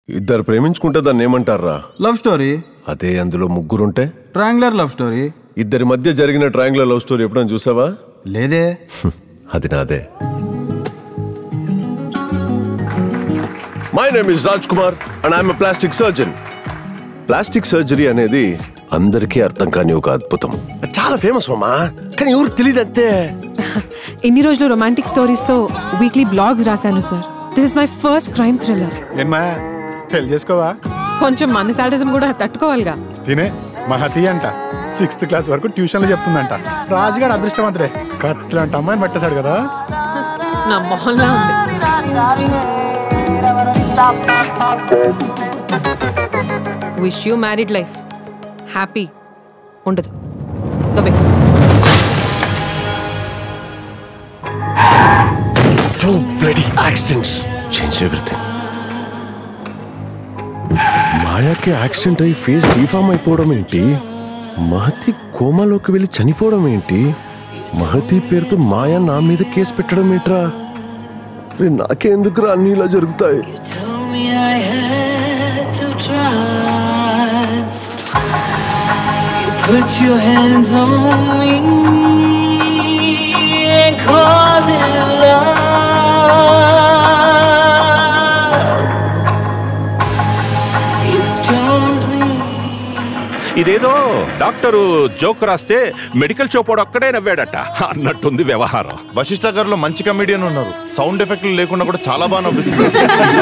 ఇద్దరు ప్రేమించుకుంటే దాన్ని ఏమంటారా లవ్ స్టోరీ అదే అందులో ముగ్గురుంటే ట్రాంగులర్ లవ్ స్టోరీ ఇద్దరి మధ్య జరిగిన ట్రయాంగులర్ లవ్ స్టోరీ ఎప్పుడైనా చూసావా లేదే అది నాదే my name is Raj Kumar and I'm plastic surgeon plastic surgery అనేది అందరికీ అర్థం కాని ఒక అద్భుతం చాలా ఫేమస్ మామా కానీ ఎవరికి తెలియదు అంతే ఇన్ని రోజులు రొమాంటిక్ స్టోరీస్ తో వీక్లీ బ్లాగ్స్ రాశాను sir this is my first crime thriller ఏమా పెళ్లి చేసుకోవా కొంచెం మన సాడిజం కూడా తట్టుకోవాలిగా తినే మహతి అంట సిక్స్త్ క్లాస్ వరకు ట్యూషన్లో చెప్తుందంట రాజుగాడు అదృష్టవంతుడే కట్లాంటి అమ్మాయిని పట్టేశాడు కదా నా మొహంలా ఉంది wish you married life happy ఉండదు దొబ్బే Two bloody accidents changed everything. మాయాకి యాక్సిడెంట్ అయి ఫేస్ డీఫామ్ అయిపోవడం ఏంటి మహతి కోమాలోకి వెళ్ళి చనిపోవడం ఏంటి మహతి పేరుతో మాయా నా మీద కేసు పెట్టడం ఏంట్రా రే నాకే ఎందుకురా అన్ని ఇలా జరుగుతాయి Told me I had to trust. You put your hands on me and called it love. You told me. ఇదేదో డాక్టరు జోక్ రాస్తే మెడికల్ షాప్ వాడు ఒక్కడే నవ్వాడట అన్నట్టుంది వ్యవహారం వశిష్ఠ గారిలో మంచి కమెడియన్ ఉన్నారు సౌండ్ ఎఫెక్ట్లు లేకుండా కూడా చాలా బాగా నవ్విస్తున్నారు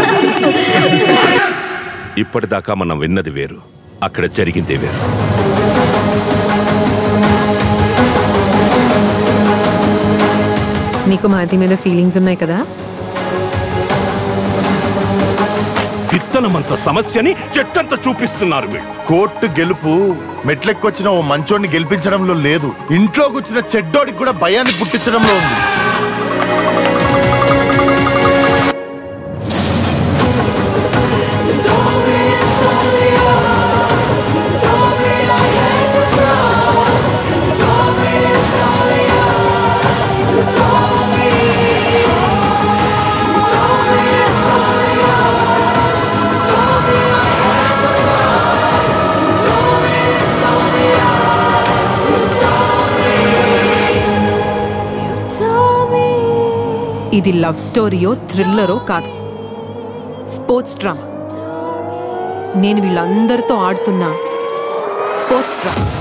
ఇప్పటిదాకా మనం విన్నది వేరు అక్కడ జరిగిందే వేరు నీకు మాది మీద ఫీలింగ్స్ ఉన్నాయి కదా విత్తనమంత సమస్యని చెట్టంత చూపిస్తున్నారు వీళ్ళు కోర్టు గెలుపు మెట్లెక్కొచ్చిన ఓ మంచోడిని గెలిపించడంలో లేదు ఇంట్లోకి వచ్చిన చెడ్డోడికి కూడా భయాన్ని పుట్టించడంలో ఉంది You told me. ఇది లవ్ స్టోరీయో థ్రిల్లరో కాదు స్పోర్ట్స్ డ్రామా నేను వీళ్ళందరితో ఆడుతున్న స్పోర్ట్స్ డ్రామా